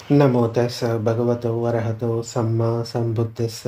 నమో తస్స భగవతో వరహతో సమ్మా సంబుద్ధస్స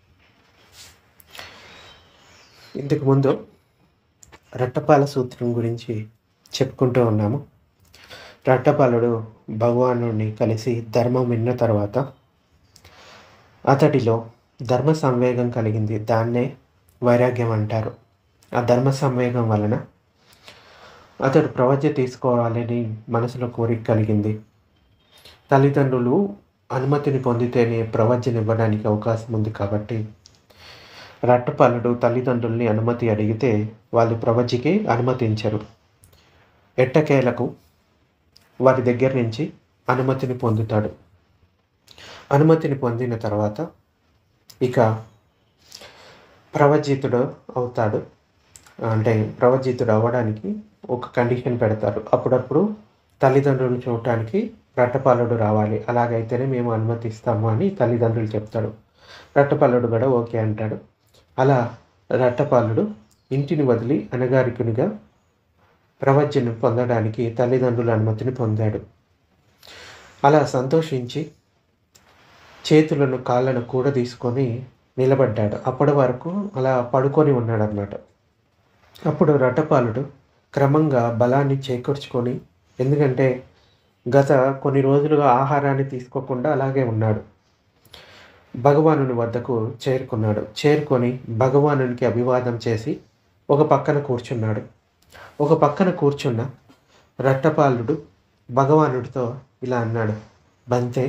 ఇంతకు ముందు రట్టపాల సూత్రం గురించి చెప్పుకుంటూ ఉన్నాము రట్టపాలుడు భగవానుడిని కలిసి ధర్మం విన్న తర్వాత అతడిలో ధర్మ సంవేగం కలిగింది దాన్నే వైరాగ్యం అంటారు ఆ ధర్మ సంవేగం వలన అతడు ప్రవజ్య తీసుకోవాలని మనసులో కోరిక కలిగింది తల్లిదండ్రులు అనుమతిని పొందితేనే ప్రవచన ఇవ్వడానికి అవకాశం ఉంది కాబట్టి రట్టపాలుడు తల్లిదండ్రుల్ని అనుమతి అడిగితే వాళ్ళు ప్రవజ్యకి అనుమతించరు ఎట్టకేలకు వారి దగ్గర నుంచి అనుమతిని పొందుతాడు అనుమతిని పొందిన తర్వాత ఇక ప్రవజితుడు అవుతాడు అంటే ప్రవజితుడు అవ్వడానికి ఒక కండిషన్ పెడతారు అప్పుడప్పుడు తల్లిదండ్రులను చూడటానికి రట్టపాలుడు రావాలి అలాగైతేనే మేము అనుమతిస్తాము అని తల్లిదండ్రులు చెప్తాడు రట్టపాలుడు కూడా ఓకే అంటాడు అలా రట్టపాలుడు ఇంటిని వదిలి అనగారికునిగా ప్రవచనం పొందడానికి తల్లిదండ్రుల అనుమతిని పొందాడు అలా సంతోషించి చేతులను కాళ్ళను కూడా తీసుకొని నిలబడ్డాడు అప్పటి వరకు అలా పడుకొని ఉన్నాడు అన్నమాట అప్పుడు రట్టపాలుడు క్రమంగా బలాన్ని చేకూర్చుకొని ఎందుకంటే గత కొన్ని రోజులుగా ఆహారాన్ని తీసుకోకుండా అలాగే ఉన్నాడు భగవానుని వద్దకు చేరుకున్నాడు చేరుకొని భగవానునికి అభివాదం చేసి ఒక పక్కన కూర్చున్నాడు ఒక పక్కన కూర్చున్న రట్టపాలుడు భగవానుడితో ఇలా అన్నాడు బంతే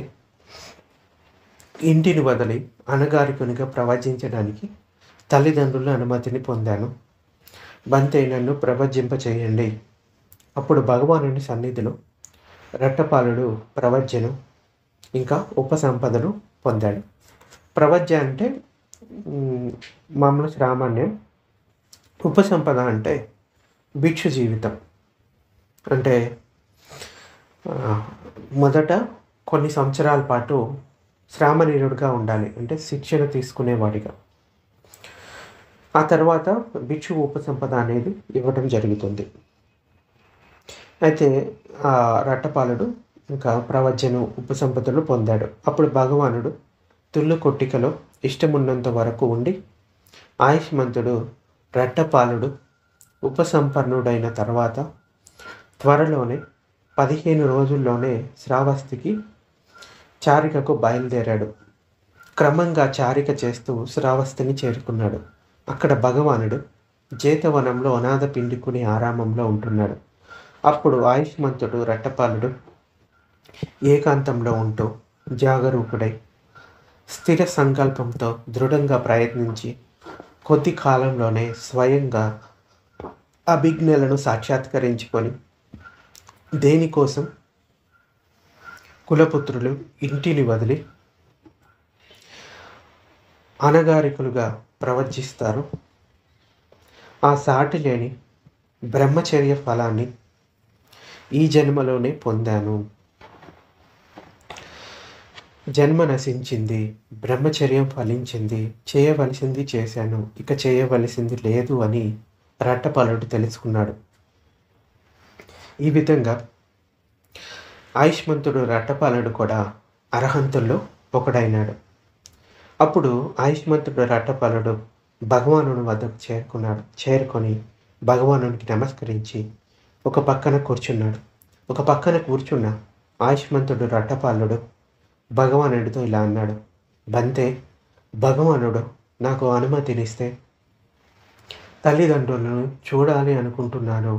ఇంటిని వదిలి అనగారికునిగా ప్రవచించడానికి తల్లిదండ్రుల అనుమతిని పొందాను బంతే నన్ను ప్రవచింప చేయండి అప్పుడు భగవానుని సన్నిధిలో రట్టపాలుడు ప్రవజ్యను ఇంకా ఉపసంపదను పొందాడు ప్రవజ్య అంటే మ్, మామూలు సామాన్యం ఉపసంపద అంటే భిక్షు జీవితం అంటే ఆ, మొదట కొన్ని సంవత్సరాల పాటు శ్రామనీయుడుగా ఉండాలి అంటే శిక్షణ తీసుకునేవాడిగా ఆ తర్వాత భిక్షు ఉపసంపద అనేది ఇవ్వడం జరుగుతుంది అయితే ఆ రట్టపాలుడు ఇంకా ప్రవచను ఉపసంపదను పొందాడు అప్పుడు భగవానుడు తుల్లు కొట్టికలో ఇష్టమున్నంత వరకు ఉండి ఆయుష్మంతుడు రట్టపాలుడు ఉపసంపన్నుడైన తర్వాత త్వరలోనే పదిహేను రోజుల్లోనే శ్రావస్తికి చారికకు బయలుదేరాడు క్రమంగా చారిక చేస్తూ శ్రావస్తిని చేరుకున్నాడు అక్కడ భగవానుడు జేతవనంలో అనాథ పిండుకుని ఆరామంలో ఉంటున్నాడు అప్పుడు ఆయుష్మంతుడు రట్టపాలుడు ఏకాంతంలో ఉంటూ జాగరూకుడై స్థిర సంకల్పంతో దృఢంగా ప్రయత్నించి కొద్ది కాలంలోనే స్వయంగా అభిజ్ఞలను సాక్షాత్కరించుకొని దేనికోసం కులపుత్రులు ఇంటిని వదిలి అనగారికులుగా ప్రవచిస్తారు ఆ సాటి లేని బ్రహ్మచర్య ఫలాన్ని ఈ జన్మలోనే పొందాను జన్మ నశించింది బ్రహ్మచర్యం ఫలించింది చేయవలసింది చేశాను ఇక చేయవలసింది లేదు అని రట్టపాలుడు తెలుసుకున్నాడు ఈ విధంగా ఆయుష్మంతుడు రట్టపాలుడు కూడా అర్హంతుల్లో ఒకడైనాడు అప్పుడు ఆయుష్మంతుడు రట్టపాలుడు భగవానుని వద్దకు చేరుకున్నాడు చేరుకొని భగవానునికి నమస్కరించి ఒక పక్కన కూర్చున్నాడు ఒక పక్కన కూర్చున్న ఆయుష్మంతుడు రట్టపాలుడు భగవానుడితో ఇలా అన్నాడు బంతే భగవానుడు నాకు అనుమతినిస్తే తల్లిదండ్రులను చూడాలి అనుకుంటున్నాను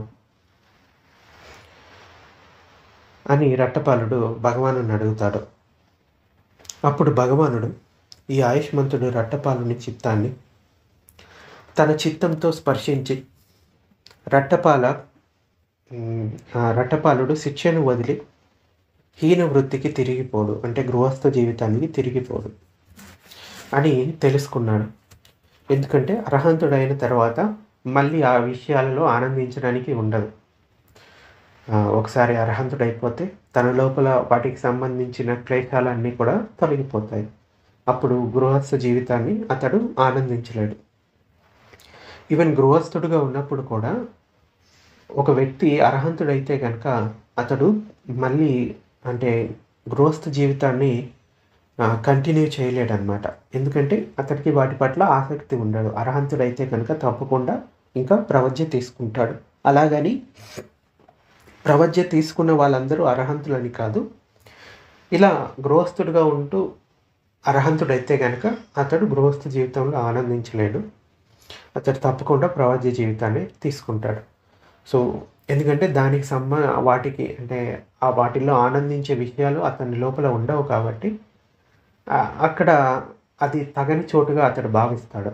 అని రట్టపాలుడు భగవాను అడుగుతాడు అప్పుడు భగవానుడు ఈ ఆయుష్మంతుడు రట్టపాలుని చిత్తాన్ని తన చిత్తంతో స్పర్శించి రట్టపాల మ్, ఆ రట్టపాలుడు శిక్షను వదిలి హీన వృత్తికి తిరిగిపోడు అంటే గృహస్థ జీవితానికి తిరిగిపోడు అని తెలుసుకున్నాడు ఎందుకంటే అర్హంతుడైన తర్వాత మళ్ళీ ఆ విషయాలలో ఆనందించడానికి ఉండదు ఆ, ఒకసారి అర్హంతుడైపోతే తన లోపల వాటికి సంబంధించిన క్లేశాలన్నీ కూడా తొలగిపోతాయి అప్పుడు గృహస్థ జీవితాన్ని అతడు ఆనందించలేడు ఈవెన్ గృహస్థుడుగా ఉన్నప్పుడు కూడా ఒక వ్యక్తి అర్హంతుడైతే కనుక అతడు మళ్ళీ అంటే గృహస్థ జీవితాన్ని కంటిన్యూ చేయలేడనమాట ఎందుకంటే అతడికి వాటి పట్ల ఆసక్తి ఉండడు అర్హంతుడైతే కనుక తప్పకుండా ఇంకా ప్రవజ్య తీసుకుంటాడు అలాగని ప్రవజ్య తీసుకున్న వాళ్ళందరూ అర్హంతులని కాదు ఇలా గృహస్థుడిగా ఉంటూ అర్హంతుడైతే కనుక అతడు గృహస్థ జీవితంలో ఆనందించలేడు అతడు తప్పకుండా ప్రవజ్య జీవితాన్ని తీసుకుంటాడు సో ఎందుకంటే దానికి సంబ వాటికి అంటే ఆ వాటిల్లో ఆనందించే విషయాలు అతని లోపల ఉండవు కాబట్టి ఆ, అక్కడ అది తగని చోటుగా అతడు భావిస్తాడు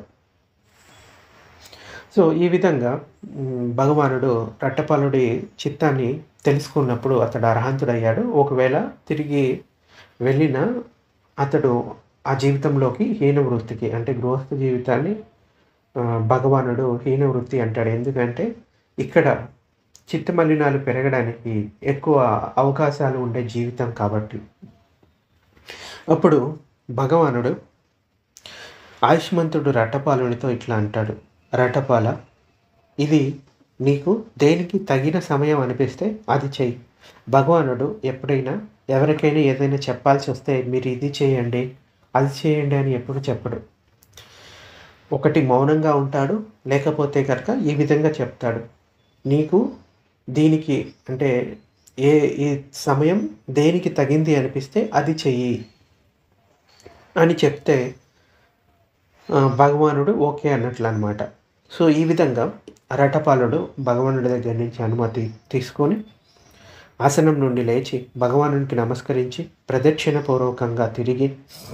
సో ఈ విధంగా మ్, భగవానుడు రట్టపాలుడి చిత్తాన్ని తెలుసుకున్నప్పుడు అతడు అర్హంతుడయ్యాడు ఒకవేళ తిరిగి వెళ్ళిన అతడు ఆ జీవితంలోకి హీన వృత్తికి అంటే గృహస్థ జీవితాన్ని ఆ, భగవానుడు హీన వృత్తి అంటాడు ఎందుకంటే ఇక్కడ చిత్తమలినాలు పెరగడానికి ఎక్కువ అవకాశాలు ఉండే జీవితం కాబట్టి అప్పుడు భగవానుడు ఆయుష్మంతుడు రటపాలునితో ఇట్లా అంటాడు రటపాల ఇది నీకు దేనికి తగిన సమయం అనిపిస్తే అది చెయ్యి భగవానుడు ఎప్పుడైనా ఎవరికైనా ఏదైనా చెప్పాల్సి వస్తే మీరు ఇది చేయండి అది చేయండి అని ఎప్పుడు చెప్పడు ఒకటి మౌనంగా ఉంటాడు లేకపోతే కనుక ఈ విధంగా చెప్తాడు నీకు దీనికి అంటే ఏ ఈ సమయం దేనికి తగింది అనిపిస్తే అది చెయ్యి అని చెప్తే ఆ, భగవానుడు ఓకే అన్నట్లు అనమాట సో ఈ విధంగా రటపాలుడు భగవానుడి దగ్గర నుంచి అనుమతి తీసుకొని ఆసనం నుండి లేచి భగవానునికి నమస్కరించి ప్రదక్షిణ పూర్వకంగా తిరిగి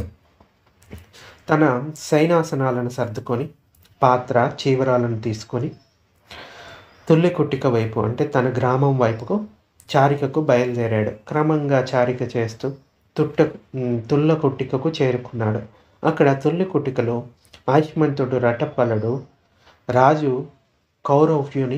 తన సైనాసనాలను సర్దుకొని పాత్ర చీవరాలను తీసుకొని తుల్లి కుట్టిక వైపు అంటే తన గ్రామం వైపుకు చారికకు బయలుదేరాడు క్రమంగా చారిక చేస్తూ తుట్ట ఉమ్, తుల్ల కుట్టికకు చేరుకున్నాడు అక్కడ తుల్లి కుట్టికలో ఆయుష్మంతుడు రటపలడు రాజు కౌరవ్యుని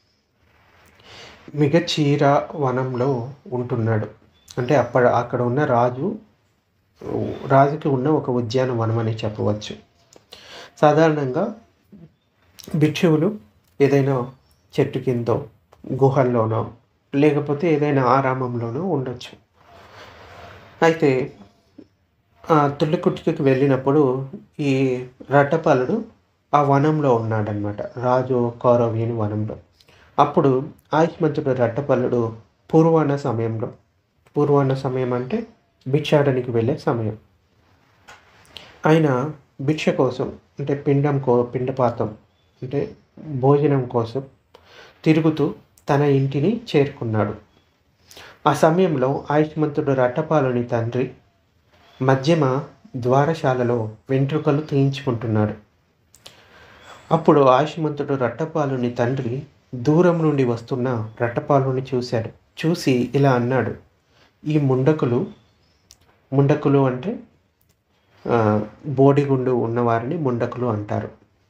మిగచీర వనంలో ఉంటున్నాడు అంటే అప్పటి అక్కడ ఉన్న రాజు రాజుకి ఉన్న ఒక ఉద్యానవనం అని చెప్పవచ్చు సాధారణంగా భిక్షువులు ఏదైనా చెట్టు కిందో గుహల్లోనో లేకపోతే ఏదైనా ఆరామంలోనో ఉండొచ్చు అయితే ఆ తుల్లికుట్టికి వెళ్ళినప్పుడు ఈ రట్టపాలుడు ఆ వనంలో ఉన్నాడనమాట రాజు కౌరవ్యుని వనంలో అప్పుడు ఆయుష్మంతుడు రట్టపల్లుడు పూర్వాహ్న సమయంలో పూర్వాహ్న సమయం అంటే భిక్షాడనికి వెళ్ళే సమయం ఆయన భిక్ష కోసం అంటే పిండం కో పిండపాతం అంటే భోజనం కోసం తిరుగుతూ తన ఇంటిని చేరుకున్నాడు ఆ సమయంలో ఆయుష్మంతుడు రట్టపాలుని తండ్రి మధ్యమ ద్వారశాలలో వెంట్రుకలు తీయించుకుంటున్నాడు అప్పుడు ఆయుష్మంతుడు రట్టపాలుని తండ్రి దూరం నుండి వస్తున్న రట్టపాలుని చూశాడు చూసి ఇలా అన్నాడు ఈ ముండకులు ముండకులు అంటే ఆ, బోడిగుండు ఉన్నవారిని ముండకులు అంటారు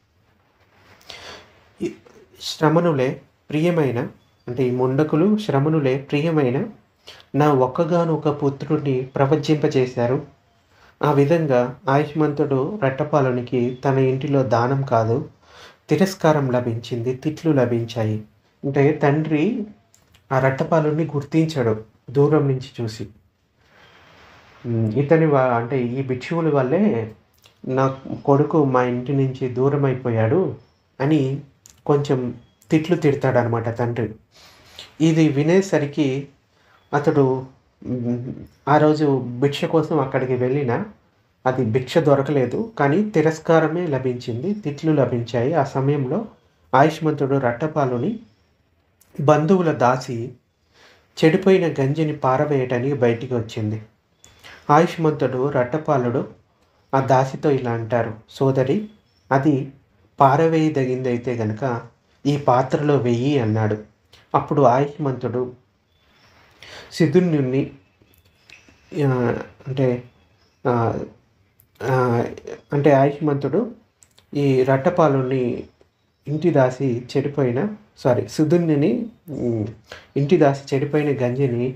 ఈ శ్రమణులే ప్రియమైన అంటే ఈ ముండకులు శ్రమణులే ప్రియమైన నా ఒక్కగానొక పుత్రుడిని ప్రవచింపజేశారు ఆ విధంగా ఆయుష్మంతుడు రట్టపాలునికి తన ఇంటిలో దానం కాదు తిరస్కారం లభించింది తిట్లు లభించాయి అంటే తండ్రి ఆ రట్టపాలుని గుర్తించాడు దూరం నుంచి చూసి ఉమ్, ఇతని వా అంటే ఈ భిక్షువుల వల్లే నా కొడుకు మా ఇంటి నుంచి దూరం అయిపోయాడు అని కొంచెం తిట్లు తిడతాడనమాట తండ్రి ఇది వినేసరికి అతడు ఉమ్, ఆ రోజు భిక్ష కోసం అక్కడికి వెళ్ళినా అది భిక్ష దొరకలేదు కానీ తిరస్కారమే లభించింది తిట్లు లభించాయి ఆ సమయంలో ఆయుష్మంతుడు రట్టపాలుని బంధువుల దాసి చెడిపోయిన గంజిని పారవేయటానికి బయటికి వచ్చింది ఆయుష్మంతుడు రట్టపాలుడు ఆ దాసితో ఇలా అంటారు సోదరి అది పారవేయదగిందైతే గనక ఈ పాత్రలో వెయ్యి అన్నాడు అప్పుడు ఆయుష్మంతుడు సిద్ధుని ఆ, అంటే ఆ, ఆ, అంటే ఆయుష్మంతుడు ఈ రట్టపాలుని ఇంటి దాసి చెడిపోయిన సారీ సుధుని ఇంటి దాసి చెడిపోయిన గంజిని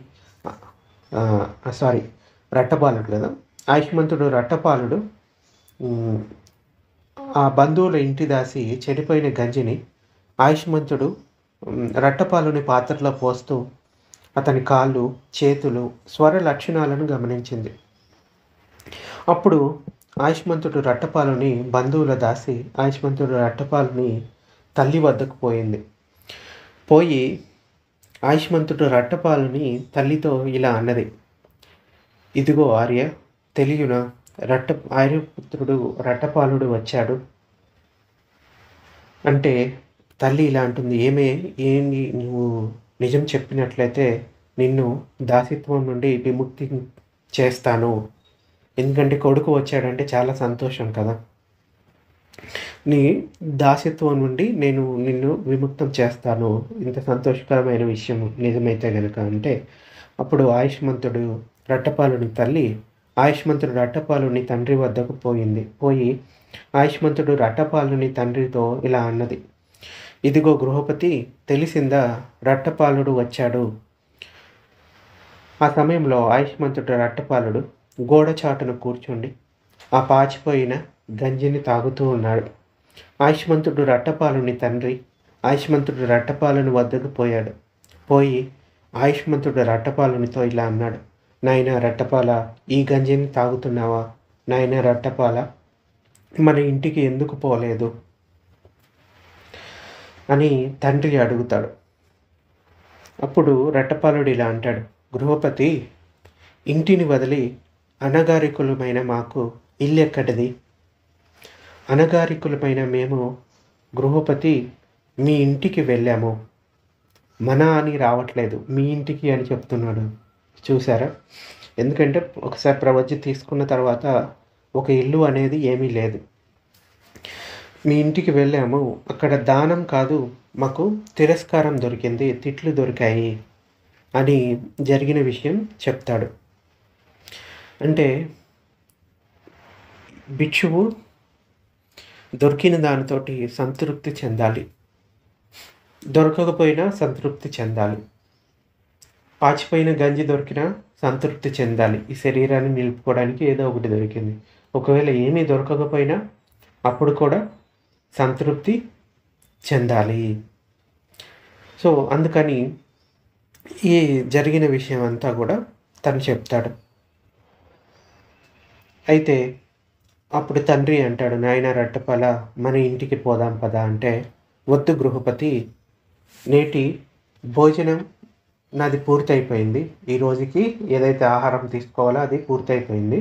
సారీ రట్టపాలుడు కదా ఆయుష్మంతుడు రట్టపాలుడు ఉమ్, ఆ బంధువుల ఇంటి దాసి చెడిపోయిన గంజిని ఆయుష్మంతుడు ఉమ్, రట్టపాలుని పాత్రలో పోస్తూ అతని కాళ్ళు చేతులు స్వర లక్షణాలను గమనించింది అప్పుడు ఆయుష్మంతుడు రట్టపాలుని బంధువుల దాసి ఆయుష్మంతుడు రట్టపాలుని తల్లి వద్దకు పోయింది పోయి ఆయుష్మంతుడు రట్టపాలుని తల్లితో ఇలా అన్నది ఇదిగో ఆర్య తెలియన రట్ట ఆర్యపుత్రుడు రట్టపాలుడు వచ్చాడు అంటే తల్లి ఇలా అంటుంది ఏమే ఏంటి నువ్వు నిజం చెప్పినట్లయితే నిన్ను దాసిత్వం నుండి విముక్తి చేస్తాను ఎందుకంటే కొడుకు వచ్చాడంటే చాలా సంతోషం కదా నీ దాసిత్వం నుండి నేను నిన్ను విముక్తం చేస్తాను ఇంత సంతోషకరమైన విషయం నిజమైతే గనుక అంటే అప్పుడు ఆయుష్మంతుడు రట్టపాలుని తల్లి ఆయుష్మంతుడు రట్టపాలుని తండ్రి వద్దకు పోయింది పోయి ఆయుష్మంతుడు రట్టపాలుని తండ్రితో ఇలా అన్నది ఇదిగో గృహపతి తెలిసిందా రట్టపాలుడు వచ్చాడు ఆ సమయంలో ఆయుష్మంతుడు రట్టపాలుడు గోడ చాటున కూర్చుండి ఆ పాచిపోయిన గంజిని తాగుతూ ఉన్నాడు ఆయుష్మంతుడు రట్టపాలుని తండ్రి ఆయుష్మంతుడు రట్టపాలుని వద్దకు పోయాడు పోయి ఆయుష్మంతుడు రట్టపాలునితో ఇలా అన్నాడు నాయన రట్టపాల ఈ గంజిని తాగుతున్నావా నాయన రట్టపాల మన ఇంటికి ఎందుకు పోలేదు అని తండ్రి అడుగుతాడు అప్పుడు రెట్టపాలుడు ఇలా అంటాడు గృహపతి ఇంటిని వదిలి అనగారికులమైన మాకు ఇల్లు ఎక్కడిది అనగారికులమైన మేము గృహపతి మీ ఇంటికి వెళ్ళాము మన అని రావట్లేదు మీ ఇంటికి అని చెప్తున్నాడు చూసారా ఎందుకంటే ఒకసారి ప్రవజ్య తీసుకున్న తర్వాత ఒక ఇల్లు అనేది ఏమీ లేదు మీ ఇంటికి వెళ్ళాము అక్కడ దానం కాదు మాకు తిరస్కారం దొరికింది తిట్లు దొరికాయి అని జరిగిన విషయం చెప్తాడు అంటే భిక్షువు దొరికిన దానితోటి సంతృప్తి చెందాలి దొరకకపోయినా సంతృప్తి చెందాలి పాచిపోయిన గంజి దొరికినా సంతృప్తి చెందాలి ఈ శరీరాన్ని నిలుపుకోవడానికి ఏదో ఒకటి దొరికింది ఒకవేళ ఏమీ దొరకకపోయినా అప్పుడు కూడా సంతృప్తి చెందాలి సో అందుకని ఈ జరిగిన విషయం అంతా కూడా తను చెప్తాడు అయితే అప్పుడు తండ్రి అంటాడు నాయన రట్టపల మన ఇంటికి పోదాం పదా అంటే వద్దు గృహపతి నేటి భోజనం నాది పూర్తయిపోయింది ఈ రోజుకి ఏదైతే ఆహారం తీసుకోవాలో అది పూర్తయిపోయింది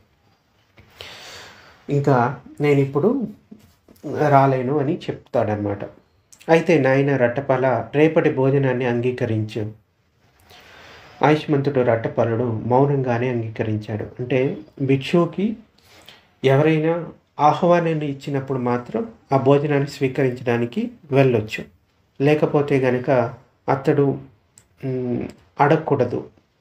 ఇంకా నేను ఇప్పుడు రాలేను అని చెప్తాడనమాట అయితే నాయన రట్టపల రేపటి భోజనాన్ని అంగీకరించు ఆయుష్మంతుడు రట్టపలుడు మౌనంగానే అంగీకరించాడు అంటే భిక్షువుకి ఎవరైనా ఆహ్వానాన్ని ఇచ్చినప్పుడు మాత్రం ఆ భోజనాన్ని స్వీకరించడానికి వెళ్ళొచ్చు లేకపోతే గనక అతడు మ్, అడగకూడదు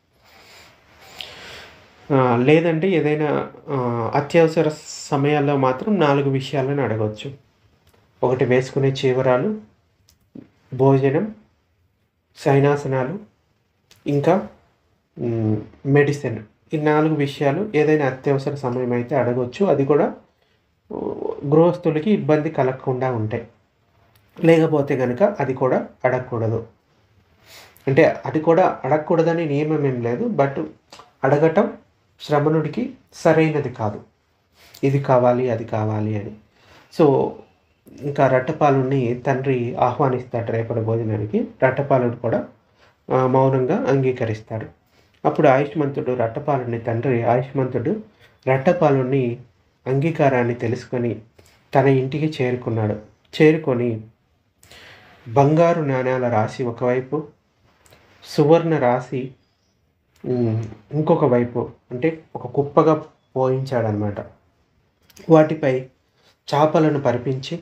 ఆ, లేదంటే ఏదైనా ఆ, అత్యవసర సమయాల్లో మాత్రం నాలుగు విషయాలను అడగవచ్చు ఒకటి వేసుకునే చీవరాలు భోజనం సైనాసనాలు ఇంకా మ్, మెడిసిన్ ఈ నాలుగు విషయాలు ఏదైనా అత్యవసర సమయం అయితే అడగవచ్చు అది కూడా ఆ, గృహస్థులకి ఇబ్బంది కలగకుండా ఉంటాయి లేకపోతే కనుక అది కూడా అడగకూడదు అంటే అది కూడా అడగకూడదని నియమం ఏం లేదు బట్ అడగటం శ్రమణుడికి సరైనది కాదు ఇది కావాలి అది కావాలి అని సో ఇంకా రట్టపాలుని తండ్రి ఆహ్వానిస్తాడు రేపటి భోజనానికి రట్టపాలుడు కూడా ఆ, మౌనంగా అంగీకరిస్తాడు అప్పుడు ఆయుష్మంతుడు రట్టపాలుని తండ్రి ఆయుష్మంతుడు రట్టపాలుని అంగీకారాన్ని తెలుసుకొని తన ఇంటికి చేరుకున్నాడు చేరుకొని బంగారు నాణ్యాల రాశి ఒకవైపు సువర్ణ రాశి ఉమ్, ఇంకొక వైపు అంటే ఒక కుప్పగా పోయించాడనమాట వాటిపై చేపలను పరిపించి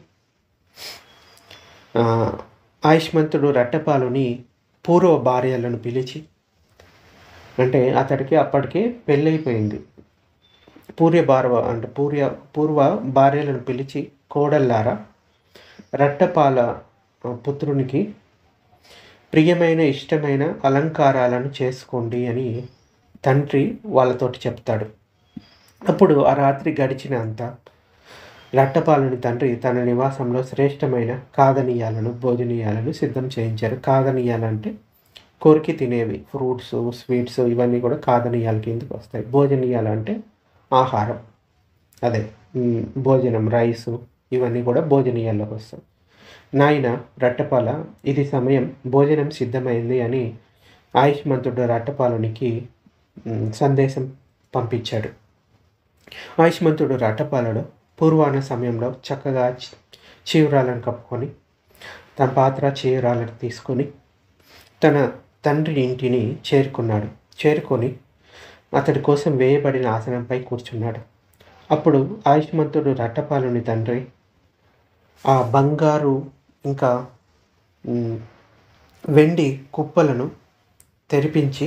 ఆ, ఆయుష్మంతుడు రట్టపాలుని పూర్వ భార్యలను పిలిచి అంటే అతడికి అప్పటికే పెళ్ళైపోయింది పూర్వ భార్య అంటే పూర్వ పూర్వ భార్యలను పిలిచి కోడల్లారా రట్టపాల ఆ, పుత్రునికి ప్రియమైన ఇష్టమైన అలంకారాలను చేసుకోండి అని తండ్రి వాళ్ళతోటి చెప్తాడు అప్పుడు ఆ రాత్రి గడిచిన అంత రట్టపాలని తండ్రి తన నివాసంలో శ్రేష్టమైన కాదనీయాలను భోజనీయాలను సిద్ధం చేయించారు కాదనీయాలంటే కొరికి తినేవి ఫ్రూట్స్ స్వీట్స్ ఇవన్నీ కూడా కాదనీయాల కిందకి వస్తాయి భోజనీయాలు అంటే ఆహారం అదే మ్, భోజనం రైసు ఇవన్నీ కూడా భోజనీయాల్లోకి వస్తాయి నాయన రట్టపాల ఇది సమయం భోజనం సిద్ధమైంది అని ఆయుష్మంతుడు రట్టపాలునికి మ్, సందేశం పంపించాడు ఆయుష్మంతుడు రట్టపాలుడు పూర్వాన సమయంలో చక్కగా చి- చీవురాలను కప్పుకొని తన పాత్ర చీవురాలను తీసుకొని తన తండ్రి ఇంటిని చేరుకున్నాడు చేరుకొని అతడి కోసం వేయబడిన ఆసనంపై కూర్చున్నాడు అప్పుడు ఆయుష్మంతుడు రట్టపాలుని తండ్రి ఆ బంగారు ఇంకా మ్, వెండి కుప్పలను తెరిపించి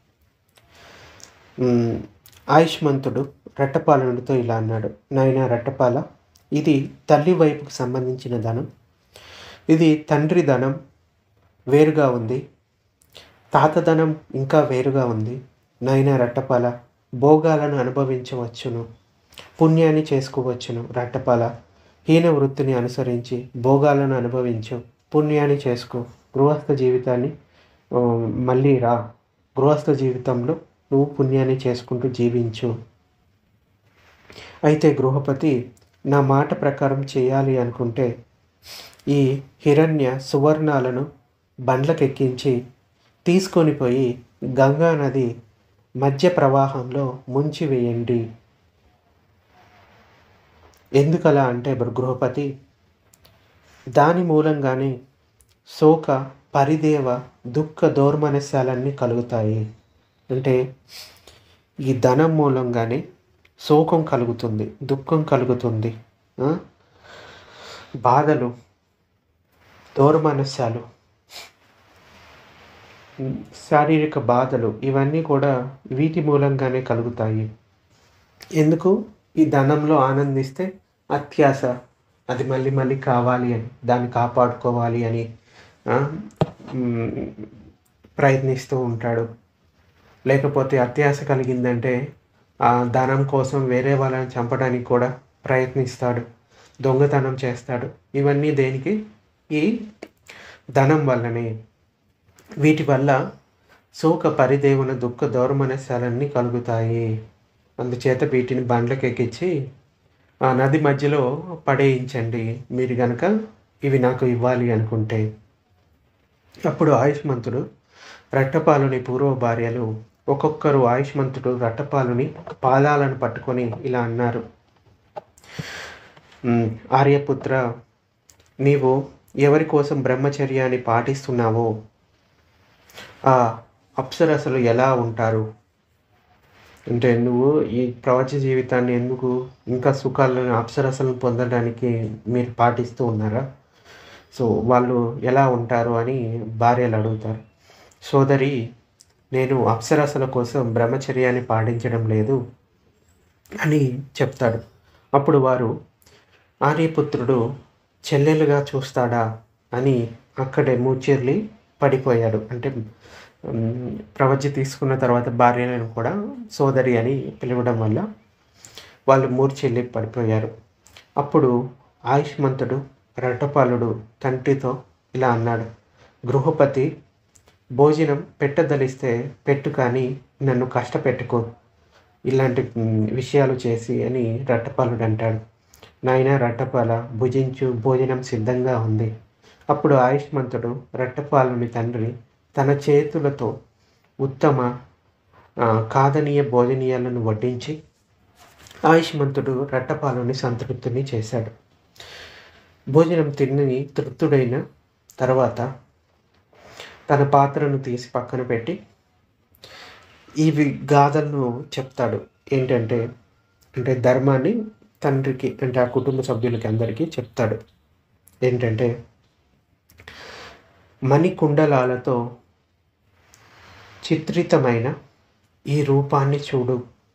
మ్, ఆయుష్మంతుడు రట్టపాలునితో ఇలా అన్నాడు నాయన రట్టపాల ఇది తల్లి వైపుకు సంబంధించిన ధనం ఇది తండ్రి ధనం వేరుగా ఉంది తాత ధనం ఇంకా వేరుగా ఉంది నాయన రట్టపాల భోగాలను అనుభవించవచ్చును పుణ్యాన్ని చేసుకోవచ్చును రట్టపాల హీన వృత్తిని అనుసరించి భోగాలను అనుభవించు పుణ్యాన్ని చేసుకో గృహస్థ జీవితాన్ని ఆ, మళ్ళీ రా గృహస్థ జీవితంలో నువ్వు పుణ్యాన్ని చేసుకుంటూ జీవించు అయితే గృహపతి నా మాట ప్రకారం చేయాలి అనుకుంటే ఈ హిరణ్య సువర్ణాలను బండ్లకెక్కించి తీసుకొని పోయి గంగా నది మధ్య ప్రవాహంలో ముంచి వేయండి ఎందుకలా అంటే ఇప్పుడు గృహపతి దాని మూలంగానే శోక పరిదేవ దుఃఖ దౌర్మనస్యాలన్నీ కలుగుతాయి అంటే ఈ ధనం మూలంగానే శోకం కలుగుతుంది దుఃఖం కలుగుతుంది ఆ? బాధలు దౌర్మనస్యాలు ఉమ్, శారీరక బాధలు ఇవన్నీ కూడా వీటి మూలంగానే కలుగుతాయి ఎందుకు ఈ ధనంలో ఆనందిస్తే అత్యాశ అది మళ్ళీ మళ్ళీ కావాలి అని దాన్ని కాపాడుకోవాలి అని ఆ, మ్, ప్రయత్నిస్తూ ఉంటాడు లేకపోతే అత్యాశ కలిగిందంటే ఆ ధనం కోసం వేరే వాళ్ళని చంపడానికి కూడా ప్రయత్నిస్తాడు దొంగతనం చేస్తాడు ఇవన్నీ దేనికి ఈ ధనం వల్లనే వీటి వల్ల శోక పరిదేవున దుఃఖ దౌర్మనస్యాలన్నీ కలుగుతాయి అందుచేత వీటిని బండ్లకు ఎక్కించి ఆ నది మధ్యలో పడేయించండి మీరు గనక ఇవి నాకు ఇవ్వాలి అనుకుంటే అప్పుడు ఆయుష్మంతుడు రట్టపాలుని పూర్వ భార్యలు ఒక్కొక్కరు ఆయుష్మంతుడు రట్టపాలుని పాదాలను పట్టుకొని ఇలా అన్నారు "ఉమ్, ఆర్యపుత్ర నీవు ఎవరి కోసం బ్రహ్మచర్యాన్ని పాటిస్తున్నావో ఆ అప్సరసలు ఎలా ఉంటారు అంటే నువ్వు ఈ ప్రపంచ జీవితాన్ని ఎందుకు ఇంకా సుఖాలను అప్సరసలను పొందడానికి మీరు పాటిస్తూ ఉన్నారా సో వాళ్ళు ఎలా ఉంటారు అని భార్యలు అడుగుతారు సోదరి నేను అప్సరసల కోసం బ్రహ్మచర్యాన్ని పాటించడం లేదు అని చెప్తాడు అప్పుడు వారు ఆర్యపుత్రుడు చెల్లెలుగా చూస్తాడా అని అక్కడే మూచెర్లి పడిపోయాడు అంటే ఉమ్, ప్రవజ్జ తీసుకున్న తర్వాత భార్యలను కూడా సోదరి అని పిలవడం వల్ల వాళ్ళు మూర్చెల్లి పడిపోయారు అప్పుడు ఆయుష్మంతుడు రటపాలుడు తండ్రితో ఇలా అన్నాడు గృహపతి భోజనం పెట్టదలిస్తే పెట్టు కానీ నన్ను కష్టపెట్టుకో ఇలాంటి మ్, విషయాలు చేసి అని రట్టపాలుడు అంటాడు నాయన రట్టపాల భుజించు భోజనం సిద్ధంగా ఉంది అప్పుడు ఆయుష్మంతుడు రట్టపాలుని తండ్రి తన చేతులతో ఉత్తమ ఆ, కాదనీయ భోజనీయాలను వడ్డించి ఆయుష్మంతుడు రట్టపాలుని సంతృప్తిని చేశాడు భోజనం తిని తృప్తుడైన తర్వాత తన పాత్రను తీసి పక్కన పెట్టి ఇవి గాథలను చెప్తాడు ఏంటంటే అంటే ధర్మాన్ని తండ్రికి అంటే ఆ కుటుంబ సభ్యులకి అందరికీ చెప్తాడు ఏంటంటే మణికుండలాలతో చిత్రితమైన ఈ రూపాన్ని చూడు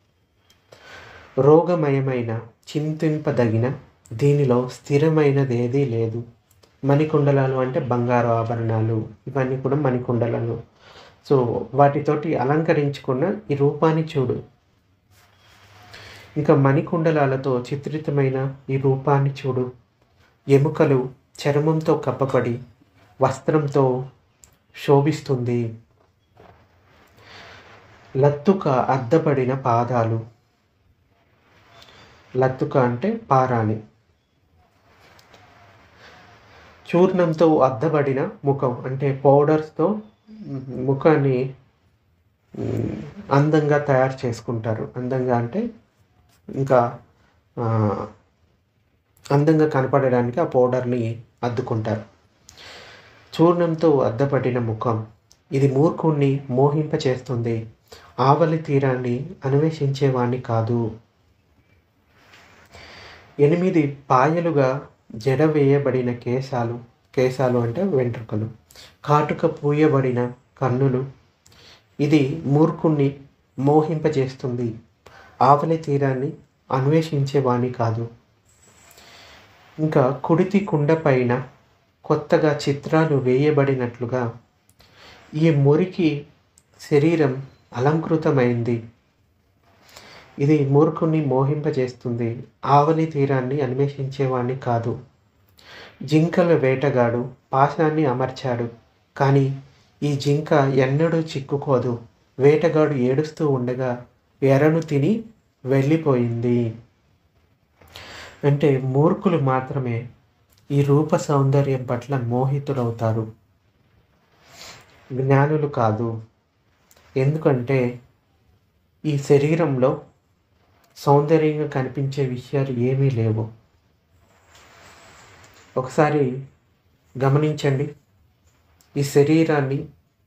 రోగమయమైన చింతింపదగిన దీనిలో స్థిరమైనదేదీ లేదు మణికుండలాలు అంటే బంగారు ఆభరణాలు ఇవన్నీ కూడా మణికుండలాలు సో వాటితోటి అలంకరించుకున్న ఈ రూపాన్ని చూడు ఇంకా మణికుండలాలతో చిత్రితమైన ఈ రూపాన్ని చూడు ఎముకలు చర్మంతో కప్పబడి వస్త్రంతో శోభిస్తుంది లత్తుక అద్దబడిన పాదాలు లత్తుక అంటే పారాణి చూర్ణంతో అద్దబడిన ముఖం అంటే పౌడర్స్తో ముఖాన్ని మ్, అందంగా తయారు చేసుకుంటారు అందంగా అంటే ఇంకా ఆ, అందంగా కనపడడానికి ఆ పౌడర్ని అద్దుకుంటారు చూర్ణంతో అద్దపడిన ముఖం ఇది మూర్ఖుణ్ణి మోహింపచేస్తుంది ఆవలి తీరాన్ని అన్వేషించేవాణ్ణి కాదు ఎనిమిది పాయలుగా జడ వేయబడిన కేశాలు కేశాలు అంటే వెంట్రుకలు కాటుక పూయబడిన కన్నులు ఇది మూర్ఖుణ్ణి మోహింపజేస్తుంది ఆవలి తీరాన్ని అన్వేషించేవాణి కాదు ఇంకా కుడితి కుండ పైన కొత్తగా చిత్రాలు వేయబడినట్లుగా ఈ మురికి శరీరం అలంకృతమైంది ఇది మూర్ఖుణ్ణి మోహింపజేస్తుంది ఆవలి తీరాన్ని అన్వేషించేవాణ్ణి కాదు జింకల వేటగాడు పాశాన్ని అమర్చాడు కానీ ఈ జింక ఎన్నడూ చిక్కుకోదు వేటగాడు ఏడుస్తూ ఉండగా ఎరను తిని వెళ్ళిపోయింది అంటే మూర్ఖులు మాత్రమే ఈ రూప సౌందర్యం పట్ల మోహితులవుతారు జ్ఞానులు కాదు ఎందుకంటే ఈ శరీరంలో సౌందర్యంగా కనిపించే విషయాలు ఏమీ లేవు ఒకసారి గమనించండి ఈ శరీరాన్ని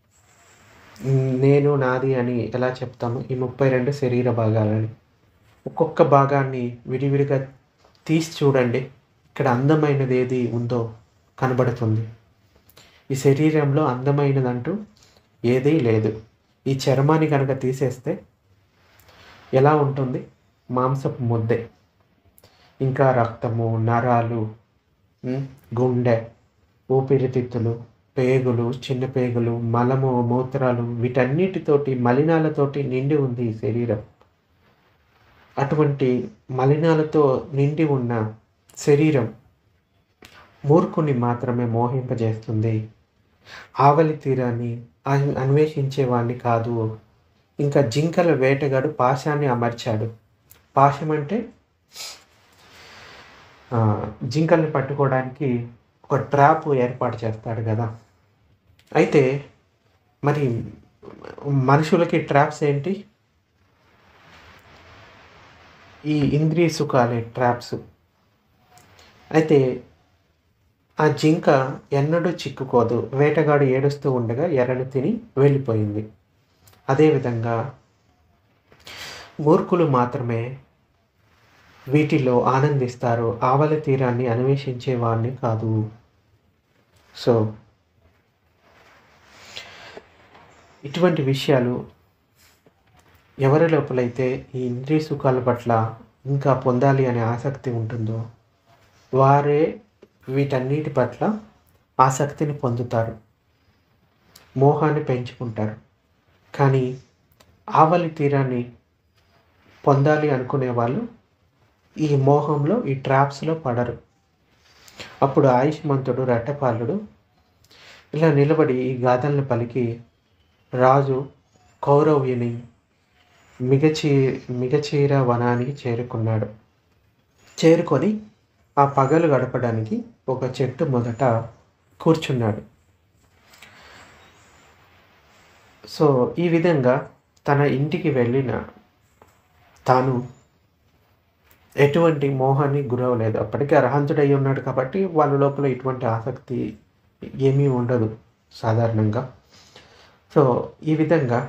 నేను నాది అని ఎలా చెప్తాము ఈ ముప్పై రెండు శరీర భాగాలని ఒక్కొక్క భాగాన్ని విడివిడిగా తీసి చూడండి ఇక్కడ అందమైనది ఏది ఉందో కనబడుతుంది ఈ శరీరంలో అందమైనదంటూ ఏదీ లేదు ఈ చర్మాన్ని కనుక తీసేస్తే ఎలా ఉంటుంది మాంసపు ముద్దే ఇంకా రక్తము నరాలు ఉమ్, గుండె ఊపిరితిత్తులు పేగులు చిన్న పేగులు మలము మూత్రాలు వీటన్నిటితోటి మలినాలతోటి నిండి ఉంది ఈ శరీరం అటువంటి మలినాలతో నిండి ఉన్న శరీరం మూర్ఖుని మాత్రమే మోహింపజేస్తుంది ఆవలి తీరాన్ని అన్- అన్వేషించేవాడిని కాదు ఇంకా జింకల వేటగాడు పాశాన్ని అమర్చాడు పాశం అంటే ఆ, జింకల్ని పట్టుకోవడానికి ఒక ట్రాప్ ఏర్పాటు చేస్తాడు కదా అయితే మరి మనుషులకి ట్రాప్స్ ఏంటి ఈ ఇంద్రియ సుఖాలే ట్రాప్స్ అయితే ఆ జింక ఎన్నడూ చిక్కుకోదు వేటగాడు ఏడుస్తూ ఉండగా ఎర్రని తిని వెళ్ళిపోయింది అదేవిధంగా మూర్ఖులు మాత్రమే వీటిలో ఆనందిస్తారు ఆవల తీరాన్ని అన్వేషించేవాడిని కాదు సో ఇటువంటి విషయాలు ఎవరి లోపలైతే ఈ ఇంద్రియ సుఖాల పట్ల ఇంకా పొందాలి అనే ఆసక్తి ఉంటుందో వారే వీటన్నిటి పట్ల ఆసక్తిని పొందుతారు మోహాన్ని పెంచుకుంటారు కానీ ఆవలి తీరాన్ని పొందాలి అనుకునే వాళ్ళు ఈ మోహంలో ఈ ట్రాప్స్లో పడరు అప్పుడు ఆయుష్మంతుడు రెట్టపాలుడు ఇలా నిలబడి ఈ గాథల్ని పలికి రాజు కౌరవ్యుని మిగచీ మిగచీర వనానికి చేరుకున్నాడు చేరుకొని ఆ పగలు గడపడానికి ఒక చెట్టు మొదట కూర్చున్నాడు సో ఈ విధంగా తన ఇంటికి వెళ్ళిన తాను ఎటువంటి మోహాన్ని గురవలేదు అప్పటికే అర్హంతుడై ఉన్నాడు కాబట్టి వాళ్ళ లోపల ఎటువంటి ఆసక్తి ఏమీ ఉండదు సాధారణంగా సో ఈ విధంగా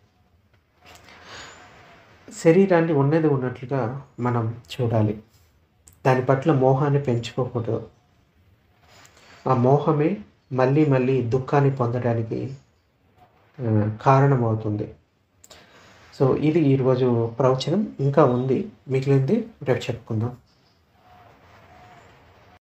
శరీరాన్ని ఉన్నది ఉన్నట్లుగా మనం చూడాలి దాని పట్ల మోహాన్ని పెంచుకోకూడదు ఆ మోహమే మళ్ళీ మళ్ళీ దుఃఖాన్ని పొందడానికి ఆ, కారణమవుతుంది సో ఇది ఈరోజు ప్రవచనం ఇంకా ఉంది మిగిలింది రేపు చెప్పుకుందాం